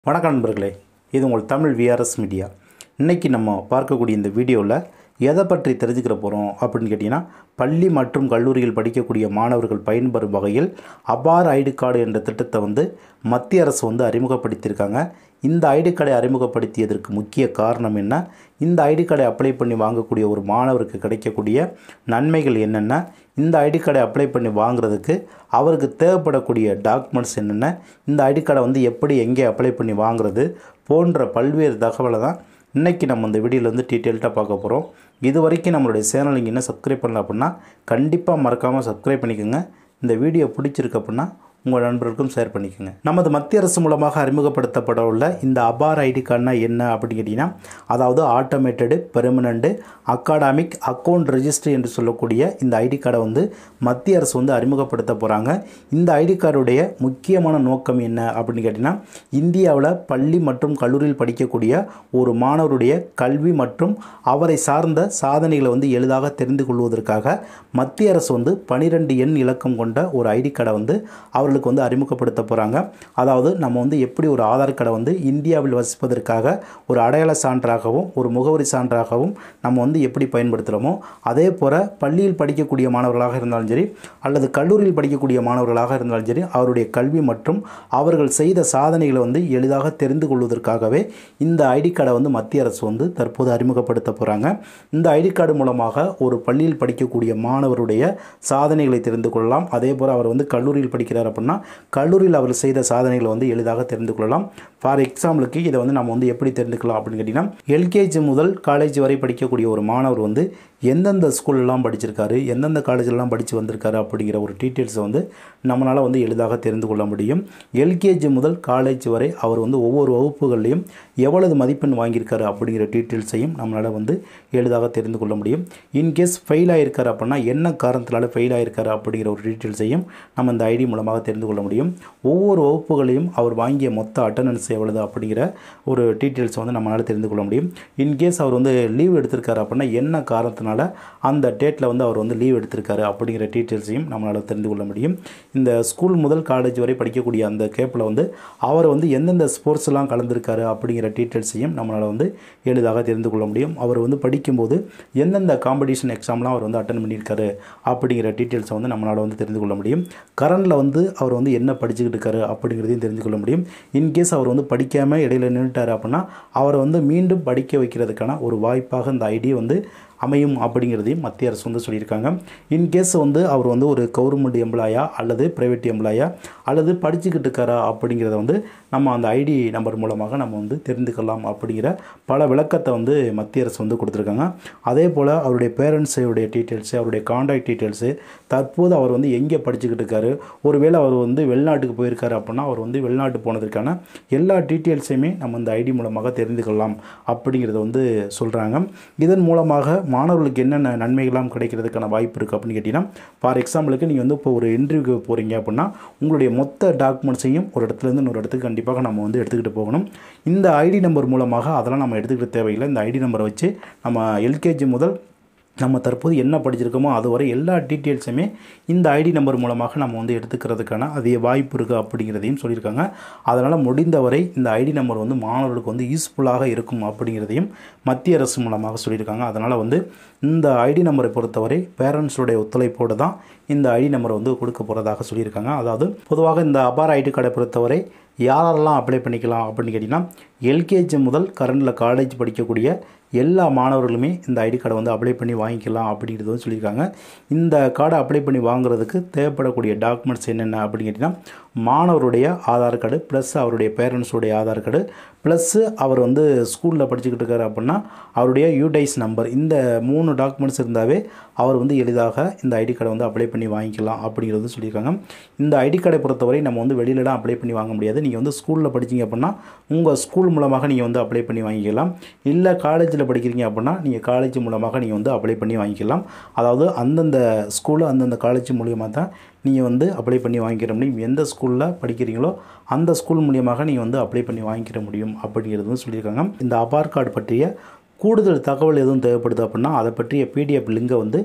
வணக்கம் நண்பர்களே இது உங்கள் தமிழ் விஆர்எஸ் மீடியா இன்றைக்கி நம்ம பார்க்கக்கூடிய இந்த வீடியோவில் எதை பற்றி தெரிஞ்சுக்கிற போகிறோம் அப்படின்னு கேட்டிங்கன்னா பள்ளி மற்றும் கல்லூரியில் படிக்கக்கூடிய மாணவர்கள் பயன்பெறும் வகையில் அபார் ஐடி கார்டு என்ற திட்டத்தை வந்து மத்திய அரசு வந்து அறிமுகப்படுத்தியிருக்காங்க இந்த ஐடி கார்டை அறிமுகப்படுத்தியதற்கு முக்கிய காரணம் என்ன இந்த ஐடி கார்டை அப்ளை பண்ணி வாங்கக்கூடிய ஒரு மாணவருக்கு கிடைக்கக்கூடிய நன்மைகள் என்னென்ன இந்த ஐடி கார்டை அப்ளை பண்ணி வாங்குறதுக்கு அவருக்கு தேவைப்படக்கூடிய டாக்குமெண்ட்ஸ் என்னென்ன இந்த ஐடி கார்டை வந்து எப்படி எங்கே அப்ளை பண்ணி வாங்குறது போன்ற பல்வேறு தகவலை தான் இன்றைக்கி நம்ம இந்த வீடியோவில் வந்து டீட்டெயில்டாக பார்க்க போகிறோம் இது வரைக்கும் நம்மளுடைய சேனல் நீங்கள் இன்னும் சப்ஸ்கிரைப் பண்ணல அப்படின்னா கண்டிப்பாக மறக்காமல் சப்ஸ்கிரைப் பண்ணிக்கோங்க இந்த வீடியோ பிடிச்சிருக்கு அப்படின்னா உங்கள் நண்பர்களுக்கும் ஷேர் பண்ணிக்கோங்க நமது மத்திய அரசு மூலமாக அறிமுகப்படுத்தப்பட உள்ள இந்த அபார் ஐடி கார்டுனா என்ன அப்படின்னு கேட்டிங்கன்னா அதாவது automated permanent academic account registry என்று சொல்லக்கூடிய இந்த ஐடி கார்டை வந்து மத்திய அரசு வந்து அறிமுகப்படுத்த போகிறாங்க இந்த ஐடி கார்டுடைய முக்கியமான நோக்கம் என்ன அப்படின்னு கேட்டிங்கன்னா இந்தியாவில் பள்ளி மற்றும் கல்லூரியில் படிக்கக்கூடிய ஒரு மாணவருடைய கல்வி மற்றும் அவரை சார்ந்த சாதனைகளை வந்து எளிதாக தெரிந்து கொள்வதற்காக மத்திய அரசு வந்து பனிரெண்டு எண் இலக்கம் கொண்ட ஒரு ஐடி கார்டை வந்து அவர்களுக்கு வந்து அறிமுகப்படுத்த போகிறாங்க அதாவது நம்ம வந்து எப்படி ஒரு ஆதார் கார்டை வந்து இந்தியாவில் வசிப்பதற்காக ஒரு அடையாள சான்றாகவும் ஒரு முகவரி சான்றாகவும் நம்ம வந்து எப்படி பயன்படுத்துகிறோமோ அதே போல் பள்ளியில் படிக்கக்கூடிய மாணவர்களாக இருந்தாலும் சரி அல்லது கல்லூரியில் படிக்கக்கூடிய மாணவர்களாக இருந்தாலும் சரி அவருடைய கல்வி மற்றும் அவர்கள் செய்த சாதனைகளை வந்து எளிதாக தெரிந்து கொள்வதற்காகவே இந்த ஐடி கார்டை வந்து மத்திய அரசு வந்து தற்போது அறிமுகப்படுத்த போகிறாங்க இந்த ஐடி கார்டு மூலமாக ஒரு பள்ளியில் படிக்கக்கூடிய மாணவருடைய சாதனைகளை தெரிந்து கொள்ளலாம் அதே போல் அவர் வந்து கல்லூரியில் படிக்கிறார் அப்படின்னா கல்லூரியில் அவர் செய்த சாதனைகளை வந்து எளிதாக தெரிந்து கொள்ளலாம் ஃபார் எக்ஸாம்பிளுக்கு இதை வந்து நம்ம வந்து எப்படி தெரிந்துக்கலாம் அப்படின்னு கேட்டிங்கன்னா எல்கேஜி முதல் காலேஜ் வரை படிக்கக்கூடிய ஒரு மாணவர் வந்து எந்தெந்த ஸ்கூல்லாம் படிச்சிருக்காரு எந்தெந்த காலேஜ்லாம் படித்து வந்திருக்காரு அப்படிங்கிற ஒரு டீட்டெயில்ஸை வந்து நம்மளால் வந்து எளிதாக தெரிந்து கொள்ள முடியும் எல்கேஜி முதல் காலேஜ் வரை அவர் வந்து ஒவ்வொரு வகுப்புகள்லையும் எவ்வளவு மதிப்பெண் வாங்கியிருக்காரு அப்படிங்கிற டீட்டெயில்ஸையும் நம்மளால் வந்து எளிதாக தெரிந்து கொள்ள முடியும் இன்கேஸ் ஃபெயில் ஆகிருக்காரு அப்படின்னா என்ன காரணத்தினால ஃபெயில் ஆகிருக்காரு அப்படிங்கிற ஒரு டீட்டெயில்ஸையும் நம்ம இந்த ஐடி மூலமாக தெரிந்து கொள்ள முடியும் ஒவ்வொரு வகுப்புகளையும் அவர் வாங்கிய மொத்த அட்டண்டன்ஸ் எவ்வளவு அப்படிங்கிற ஒரு டீட்டெயில்ஸ் வந்து நம்மளால் தெரிந்து கொள்ள முடியும் இன்கேஸ் அவர் வந்து லீவ் எடுத்திருக்காரு அப்படின்னா என்ன காரணத்தினால அந்த டேட்டில் வந்து அவர் வந்து லீவ் எடுத்திருக்காரு அப்படிங்கிற டீட்டெயில்ஸையும் நம்மளால் தெரிந்து கொள்ள முடியும் இந்த ஸ்கூல் முதல் காலேஜ் வரை படிக்கக்கூடிய அந்த கேப்பில் வந்து அவர் வந்து எந்தெந்த ஸ்போர்ட்ஸ்லாம் கலந்துருக்காரு அப்படிங்கிற டீட்டெயில்ஸையும் நம்மளால் வந்து எளிதாக தெரிந்து கொள்ள முடியும் அவர் வந்து படிக்கும்போது எந்தெந்த காம்படிஷன் எக்ஸாம்லாம் அவர் வந்து அட்டன் பண்ணியிருக்காரு அப்படிங்கிற டீட்டெயில்ஸை வந்து நம்மளால் வந்து தெரிந்து கொள்ள முடியும் கரண்டில் வந்து அவர் வந்து என்ன படிச்சுக்கிட்டு இருக்காரு அப்படிங்கிறதையும் தெரிந்து கொள்ள முடியும் இன்கேஸ் அவர் வந்து படிக்காமல் இடையில நின்றுட்டார் அப்படின்னா அவரை வந்து மீண்டும் படிக்க வைக்கிறதுக்கான ஒரு வாய்ப்பாக இந்த ஐடி வந்து அமையும் அப்படிங்கிறதையும் மத்திய அரசு வந்து சொல்லியிருக்காங்க இன்கேஸ் வந்து அவர் வந்து ஒரு கவர்மெண்ட் எம்ப்ளாயா அல்லது ப்ரைவேட் எம்ப்ளாயா அல்லது படிச்சுக்கிட்டு இருக்காரா அப்படிங்கிறத வந்து நம்ம அந்த ஐடி நம்பர் மூலமாக நம்ம வந்து தெரிந்துக்கலாம் அப்படிங்கிற பல விளக்கத்தை வந்து மத்திய அரசு வந்து கொடுத்துருக்காங்க அதே போல் அவருடைய பேரண்ட்ஸுடைய டீட்டெயில்ஸு அவருடைய காண்டாக்ட் டீட்டெயில்ஸு தற்போது அவர் வந்து எங்கே படிச்சுக்கிட்டு இருக்காரு ஒருவேளை அவர் வந்து வெளிநாட்டுக்கு போயிருக்காரு அப்படின்னா அவர் வந்து வெளிநாட்டு போனதற்கான எல்லா டீட்டெயில்ஸையுமே நம்ம இந்த ஐடி மூலமாக தெரிந்து கொள்ளலாம் அப்படிங்கிறத வந்து சொல்கிறாங்க இதன் மூலமாக மாணவர்களுக்கு என்னென்ன நன்மைகள்லாம் கிடைக்கிறதுக்கான வாய்ப்பு இருக்குது அப்படின்னு கேட்டிங்கன்னா ஃபார் எக்ஸாம்பிளுக்கு நீங்கள் வந்து இப்போ ஒரு இன்டர்வியூக்கு போகிறீங்க அப்படின்னா உங்களுடைய மொத்த டாக்குமெண்ட்ஸையும் ஒரு இடத்துலேருந்து இன்னொரு இடத்துக்கு கண்டிப்பாக நம்ம வந்து எடுத்துக்கிட்டு போகணும் இந்த ஐடி நம்பர் மூலமாக அதெல்லாம் நம்ம எடுத்துக்கிட்டு தேவையில்லை இந்த ஐடி நம்பரை வச்சு நம்ம எல்கேஜி முதல் நம்ம தற்போது என்ன படிச்சிருக்கோமோ அதுவரை எல்லா டீட்டெயில்ஸுமே இந்த ஐடி நம்பர் மூலமாக நம்ம வந்து எடுத்துக்கிறதுக்கான அதிக வாய்ப்பு இருக்குது அப்படிங்கிறதையும் சொல்லியிருக்காங்க அதனால் முடிந்தவரை இந்த ஐடி நம்பர் வந்து மாணவர்களுக்கு வந்து யூஸ்ஃபுல்லாக இருக்கும் அப்படிங்கிறதையும் மத்திய அரசு மூலமாக சொல்லியிருக்காங்க அதனால் வந்து இந்த ஐடி நம்பரை பொறுத்தவரை பேரண்ட்ஸுடைய ஒத்துழைப்போடு தான் இந்த ஐடி நம்பரை வந்து கொடுக்க போகிறதாக சொல்லியிருக்காங்க அதாவது பொதுவாக இந்த அபார் ஐடி கார்டை பொறுத்தவரை யாரெல்லாம் அப்ளை பண்ணிக்கலாம் அப்படின்னு கேட்டிங்கன்னா எல்கேஜி முதல் கரண்டில் காலேஜ் படிக்கக்கூடிய எல்லா மாணவர்களுமே இந்த ஐடி கார்டை வந்து அப்ளை பண்ணி வாங்கிக்கலாம் அப்படிங்கிறது வந்து சொல்லியிருக்காங்க இந்த கார்டை அப்ளை பண்ணி வாங்குறதுக்கு தேவைப்படக்கூடிய டாக்குமெண்ட்ஸ் என்னென்ன அப்படின்னு கேட்டிங்கன்னா மாணவருடைய ஆதார் கார்டு ப்ளஸ் அவருடைய பேரண்ட்ஸுடைய ஆதார் கார்டு ப்ளஸ்ஸு அவர் வந்து ஸ்கூலில் படிச்சுக்கிட்டு இருக்காரு அப்படின்னா அவருடைய யூடைஸ் நம்பர் இந்த மூணு டாக்குமெண்ட்ஸ் இருந்தாவே அவர் வந்து எளிதாக இந்த ஐடி கார்டை வந்து அப்ளை பண்ணி வாங்கிக்கலாம் அப்படிங்கிறது சொல்லியிருக்காங்க இந்த ஐடி கார்டை பொறுத்தவரை நம்ம வந்து வெளியிலலாம் அப்ளை பண்ணி வாங்க முடியாது நீங்கள் வந்து ஸ்கூலில் படிச்சிங்க அப்படின்னா உங்கள் ஸ்கூல் மூலமாக நீங்கள் வந்து அப்ளை பண்ணி வாங்கிக்கலாம் இல்லை காலேஜில் படிக்கிறீங்க அப்படின்னா நீங்கள் காலேஜ் மூலமாக நீங்கள் வந்து அப்ளை பண்ணி வாங்கிக்கலாம் அதாவது அந்தந்த ஸ்கூலு அந்தந்த காலேஜ் மூலியமாக தான் நீங்கள் வந்து அப்ளை பண்ணி வாங்கிக்கிற முடியும் எந்த ஸ்கூலில் படிக்கிறீங்களோ அந்த ஸ்கூல் மூலியமாக நீங்கள் வந்து அப்ளை பண்ணி வாங்கிக்கிற முடியும் அப்படிங்கிறது சொல்லியிருக்காங்க இந்த ஆபார் கார்டு பற்றிய கூடுதல் தகவல் எதுவும் தேவைப்படுது அப்படின்னா அதை பற்றிய பிடிஎஃப் லிங்கை வந்து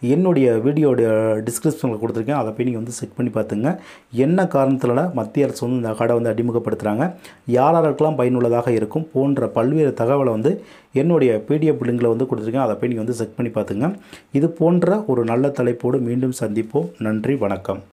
என்னுடைய வீடியோடைய டிஸ்கிரிப்ஷனில் கொடுத்துருக்கேன் அதை போய் நீங்கள் வந்து செக் பண்ணி பார்த்துங்க என்ன காரணத்தில் மத்திய அரசு வந்து இந்த கார்டை வந்து அறிமுகப்படுத்துகிறாங்க யார் யாருக்கெல்லாம் பயனுள்ளதாக இருக்கும் போன்ற பல்வேறு தகவலை வந்து என்னுடைய பிடிஎஃப் லிங்கில் வந்து கொடுத்துருக்கேன் அதை போய் நீங்கள் வந்து செக் பண்ணி பார்த்துங்க இது போன்ற ஒரு நல்ல தலைப்போடு மீண்டும் சந்திப்போம் நன்றி வணக்கம்